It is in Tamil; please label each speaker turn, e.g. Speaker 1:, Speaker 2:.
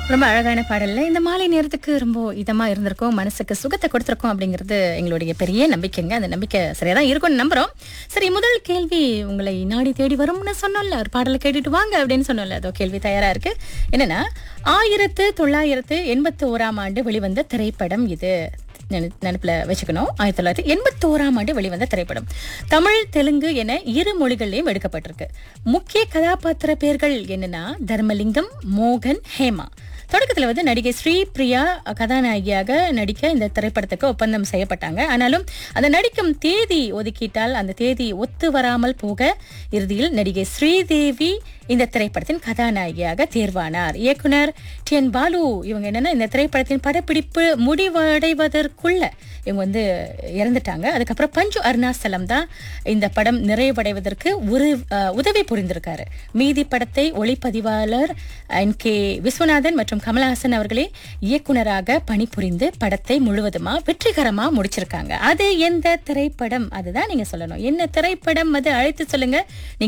Speaker 1: ரொம்ப அழகான பாடல்ல இந்த மாலை நேரத்துக்கு ரொம்ப இதமா இருந்திருக்கும் மனசுக்கு சுகத்தை கொடுத்திருக்கோம் அப்படிங்கிறது எங்களுடைய பெரிய நம்பிக்கைங்க அந்த நம்பிக்கை சரியா தான் இருக்கும்னு நம்புறோம் சரி முதல் கேள்வி உங்களை நாடி தேடி வரும்னு சொன்னோம்ல ஒரு பாடலை கேட்டுட்டு வாங்க அப்படின்னு சொன்னோம்ல அதோ கேள்வி தயாரா இருக்கு என்னன்னா ஆயிரத்து தொள்ளாயிரத்து எண்பத்தி ஓராம் ஆண்டு வெளிவந்த திரைப்படம் இது நினை- நினைப்புல வச்சுக்கணும் ஆயிரத்தி தொள்ளாயிரத்தி எண்பத்தி ஓராம் ஆண்டு வெளிவந்த திரைப்படம் தமிழ் தெலுங்கு என இரு மொழிகள்லயும் எடுக்கப்பட்டிருக்கு முக்கிய கதாபாத்திர பேர்கள் என்னன்னா தர்மலிங்கம் மோகன் ஹேமா தொடக்கத்துல வந்து நடிகை ஸ்ரீ பிரியா கதாநாயகியாக நடிக்க இந்த திரைப்படத்துக்கு ஒப்பந்தம் செய்யப்பட்டாங்க ஆனாலும் அந்த நடிக்கும் தேதி ஒதுக்கிட்டால் அந்த தேதி ஒத்து வராமல் போக இறுதியில் நடிகை ஸ்ரீதேவி இந்த திரைப்படத்தின் கதாநாயகியாக தேர்வானார் இயக்குனர் டி என் பாலு இவங்க என்னன்னா இந்த திரைப்படத்தின் படப்பிடிப்பு முடிவடைவதற்குள்ள இவங்க வந்து இறந்துட்டாங்க அதுக்கப்புறம் பஞ்சு அருணாசலம் தான் இந்த படம் நிறைவடைவதற்கு ஒரு அஹ், உதவி புரிந்திருக்காரு மீதி படத்தை ஒளிப்பதிவாளர் என் கே விஸ்வநாதன் மற்றும் கமலஹாசன் அவர்களே இயக்குனராக பணிபுரிந்து படத்தை முழுவதுமா வெற்றிகரமா முடிச்சிருக்காங்க அது எந்த திரைப்படம் அதுதான் நீங்க சொல்லணும் என்ன திரைப்படம் அது அழைத்து சொல்லுங்க நீங்க